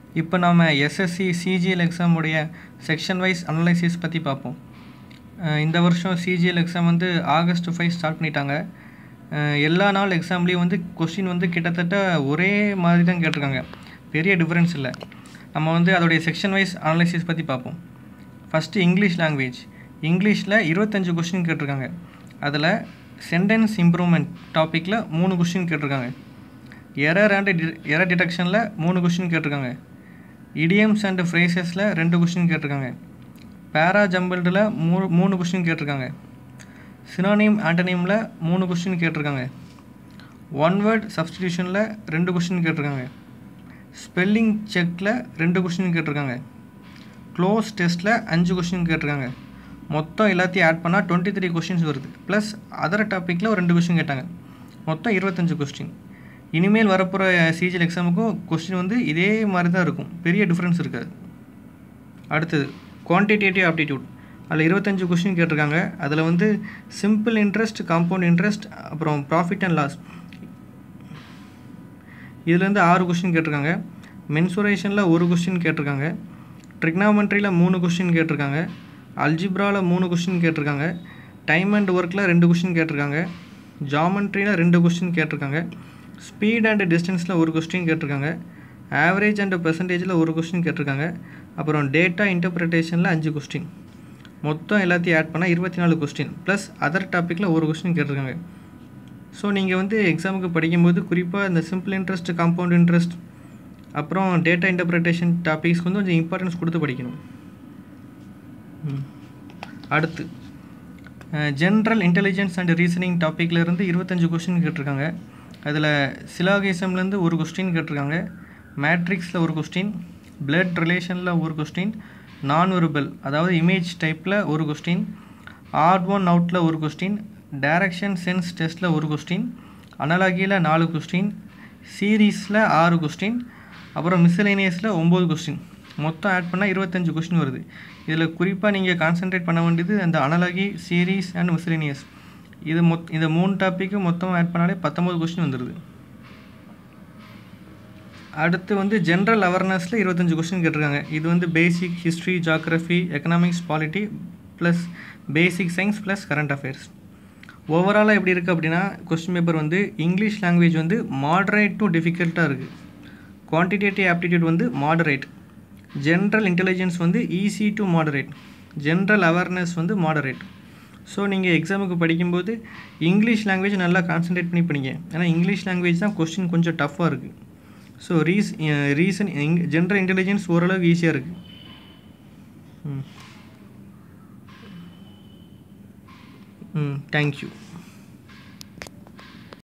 இப்போ நாம் SSC CGL எக்ஸாமுடைய செக்ஷன் வைஸ் அனலைசிஸ் பற்றி பார்ப்போம் அஹ் இந்த வருஷம் சிஜிஎல் எக்ஸாம் வந்து ஆகஸ்ட் ஃபைவ் ஸ்டார்ட் பண்ணிட்டாங்க அஹ் எல்லா நாள் எக்ஸாம்லேயும் வந்து கொஸ்டின் வந்து கிட்டத்தட்ட ஒரே மாதிரி தான் கேட்டிருக்காங்க பெரிய டிஃப்ரென்ஸ் இல்லை நம்ம வந்து அதோடைய செக்ஷன் வைஸ் அனலைசிஸ் பற்றி பார்ப்போம் ஃபஸ்ட்டு இங்கிலீஷ் லாங்குவேஜ் இங்கிலீஷில் இருபத்தஞ்சு கொஸ்டின் கேட்டிருக்காங்க அதில் சென்டென்ஸ் இம்ப்ரூவ்மெண்ட் டாப்பிக்கில் மூணு கொஸ்டின் கேட்டிருக்காங்க எரர் அண்ட் எரர் டிடெக்ஷனில் மூணு கொஸ்டின் கேட்டிருக்காங்க இடியம்ஸ் அண்ட் ஃப்ரேசஸில் ரெண்டு கொஸ்டின் கேட்டிருக்காங்க பேரா ஜம்பிள்டில் மூணு மூணு கொஸ்டின் கேட்டிருக்காங்க சினோனிம் ஆண்டனிமில் மூணு கொஸ்டின் கேட்டிருக்காங்க ஒன் வேர்ட் சப்ஸ்டிடியூஷனில் ரெண்டு கொஸ்டின் கேட்டிருக்காங்க ஸ்பெல்லிங் செக்கில் ரெண்டு கொஸ்டின் கேட்டிருக்காங்க க்ளோஸ் டெஸ்ட்டில் அஞ்சு கொஸ்டின் கேட்டிருக்காங்க மொத்தம் எல்லாத்தையும் ஆட் பண்ணால் டுவெண்ட்டி த்ரீ கொஸ்டின்ஸ் வருது ப்ளஸ் அதர் டாப்பிக்கில் ஒரு ரெண்டு கொஸ்டின் கேட்டாங்க மொத்தம் இருபத்தஞ்சு கொஸ்டின் இனிமேல் வரப்போகிற சிஜிஎல் எக்ஸாமுக்கும் கொஸ்டின் வந்து இதே மாதிரி தான் இருக்கும் பெரிய டிஃப்ரென்ஸ் இருக்காது அடுத்தது குவான்டிடேட்டிவ் ஆப்டிடியூட் அதில் இருபத்தஞ்சு கொஸ்டின் கேட்டிருக்காங்க அதில் வந்து சிம்பிள் இன்ட்ரெஸ்ட் காம்பவுண்ட் இன்ட்ரெஸ்ட் அப்புறம் ப்ராஃபிட் அண்ட் லாஸ் இதுலேருந்து ஆறு கொஸ்டின் கேட்டிருக்காங்க மென்சுரேஷனில் ஒரு கொஸ்டின் கேட்டிருக்காங்க ட்ரிக்னாமெண்ட்ரியில் மூணு கொஸ்டின் கேட்டிருக்காங்க அல்ஜிப்ராவில் மூணு கொஸ்டின் கேட்டிருக்காங்க டைம் அண்ட் ஒர்க்கில் ரெண்டு கொஸ்டின் கேட்டிருக்காங்க ஜாமெண்ட்ரியில் ரெண்டு கொஸ்டின் கேட்டிருக்காங்க ஸ்பீட் அண்ட் டிஸ்டன்ஸில் ஒரு கொஸ்டின் கேட்டிருக்காங்க ஆவரேஜ் அண்ட் பெர்சன்டேஜில் ஒரு கொஸ்டின் கேட்டிருக்காங்க அப்புறம் டேட்டா இன்டர்பிரிட்டேஷனில் அஞ்சு கொஸ்டின் மொத்தம் எல்லாத்தையும் ஆட் பண்ணால் இருபத்தி நாலு கொஸ்டின் ப்ளஸ் அதர் டாப்பிக்கில் ஒரு கொஸ்டின் கேட்டிருக்காங்க ஸோ நீங்கள் வந்து எக்ஸாமுக்கு படிக்கும்போது குறிப்பாக இந்த சிம்பிள் இன்ட்ரெஸ்ட் காம்பவுண்ட் இன்ட்ரெஸ்ட் அப்புறம் டேட்டா இன்டர்பிரிட்டேஷன் டாபிக்ஸ்க்கு வந்து கொஞ்சம் இம்பார்ட்டன்ஸ் கொடுத்து படிக்கணும் ம். அடுத்து ஜென்ரல் இன்டெலிஜென்ஸ் அண்ட் ரீசனிங் டாப்பிக்லேருந்து இருபத்தஞ்சு கொஸ்டின் கேட்டிருக்காங்க அதில் சிலாகிசம்லேருந்து ஒரு கொஸ்டின் கேட்டிருக்காங்க மேட்ரிக்ஸில் ஒரு கொஸ்டின் பிளட் ரிலேஷனில் ஒரு கொஸ்டின் நான் வெர்பல் அதாவது இமேஜ் டைப்பில் ஒரு கொஸ்டின் ஆட் ஒன் அவுட்டில் ஒரு கொஸ்டின் டைரக்ஷன் சென்ஸ் டெஸ்ட்டில் ஒரு கொஸ்டின் அனலாகியில் நாலு கொஸ்டின் சீரீஸில் ஆறு கொஸ்டின் அப்புறம் மிஸ்சலேனியஸில் ஒம்பது கொஸ்டின் மொத்தம் ஆட் பண்ணால் இருபத்தஞ்சு கொஸ்டின் வருது இதில் குறிப்பாக நீங்கள் கான்சென்ட்ரேட் பண்ண வேண்டியது அந்த அனலாகி சீரீஸ் அண்ட் மிஸ்சலேனியஸ் இது மொத் இந்த மூணு டாப்பிக்கு மொத்தம் ஆட் பண்ணாலே பத்தொம்பது கொஸ்டின் வந்துடுது அடுத்து வந்து ஜென்ரல் அவேர்னஸில் இருபத்தஞ்சு கொஸ்டின் கேட்டிருக்காங்க இது வந்து basic history geography economics polity plus basic science plus current affairs ஓவராலாக எப்படி இருக்குது அப்படின்னா கொஸ்டின் பேப்பர் வந்து இங்கிலீஷ் லாங்குவேஜ் வந்து மாடரேட் டு டிஃபிகல்ட்டாக இருக்குது குவான்டிடேட்டிவ் ஆப்டிடியூட் வந்து மாடரேட் ஜென்ரல் இன்டெலிஜென்ஸ் வந்து easy to moderate general awareness வந்து மாடரேட் ஸோ நீங்கள் எக்ஸாமுக்கு படிக்கும்போது இங்கிலீஷ் லாங்குவேஜ் நல்லா கான்சன்ட்ரேட் பண்ணி படிங்க ஏன்னா இங்கிலீஷ் லாங்குவேஜ் தான் கொஸ்டின் கொஞ்சம் டஃப்பாக இருக்குது ஸோ ரீஸ் ரீசன் ஜென்ரல் இன்டெலிஜென்ஸ் ஓரளவுக்கு ஈஸியாக இருக்குது ம் ம் தேங்க்யூ